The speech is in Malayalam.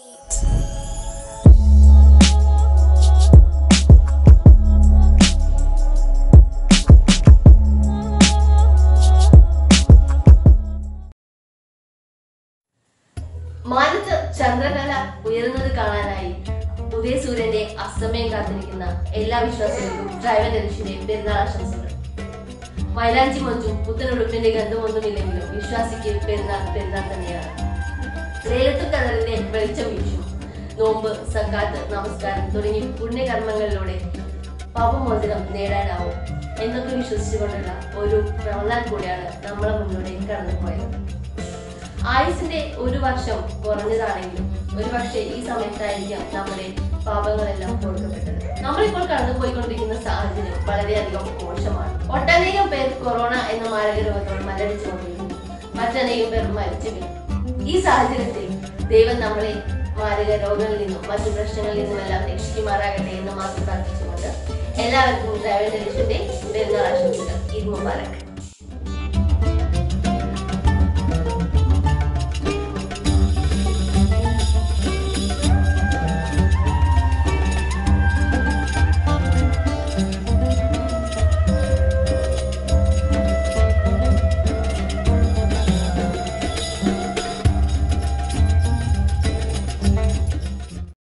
മാനത്ത് ചന്ദ്രകല ഉയരുന്നത് കാണാനായി ഉദയസൂര്യന്റെ അസ്തമയം കാത്തിരിക്കുന്ന എല്ലാ വിശ്വാസികൾക്കും ഡ്രൈവർ ധനുഷിന്റെ പെരുന്നാൾ ആശംസകൾ മൈലാഞ്ചി മഞ്ചും പുത്തനുടുപ്പിന്റെ ഗന്ധമൊന്നുമില്ലെങ്കിലും വിശ്വാസിക്ക് പെരുന്നാൾ പെരുന്നാൾ തന്നെയാണ് ലേലത്തു കടലിന്റെ വെളിച്ചം വീശും നോമ്പ് സക്കാത്ത് നമസ്കാരം തുടങ്ങി പുണ്യകർമ്മങ്ങളിലൂടെ പാപമോചനം നേടാനാവും എന്നൊക്കെ വിശ്വസിച്ചുകൊണ്ടുള്ള ഒരു റമദാൻ കൂടിയാണ് നമ്മളെ മുന്നിലൂടെ കടന്നുപോയത് ആയുസിന്റെ ഒരു വർഷം കുറഞ്ഞതാണെങ്കിലും ഒരു പക്ഷേ ഈ സമയത്തായിരിക്കാം നമ്മുടെ പാപങ്ങളെല്ലാം കൊടുക്കപ്പെട്ടത് നമ്മളിപ്പോൾ കടന്നുപോയിക്കൊണ്ടിരിക്കുന്ന സാഹചര്യം വളരെയധികം മോശമാണ് ഒട്ടനേകം പേർ കൊറോണ എന്ന മാരക രോഗത്തോട് മല്ലടിച്ചുകൊണ്ടിരിക്കുന്നു മറ്റനേകം പേർ മരിച്ചു വീണു. ഈ സാഹചര്യത്തിൽ ദൈവം നമ്മളെ മാരക രോഗങ്ങളിൽ നിന്നും മറ്റു പ്രശ്നങ്ങളിൽ നിന്നുമെല്ലാം രക്ഷിക്കുമാറാകട്ടെ എന്ന് മാത്രം പ്രാർത്ഥിച്ചുകൊണ്ട് എല്ലാവർക്കും ഡ്രൈവർ ടെലിഷന്റെ പെരുന്നാൾ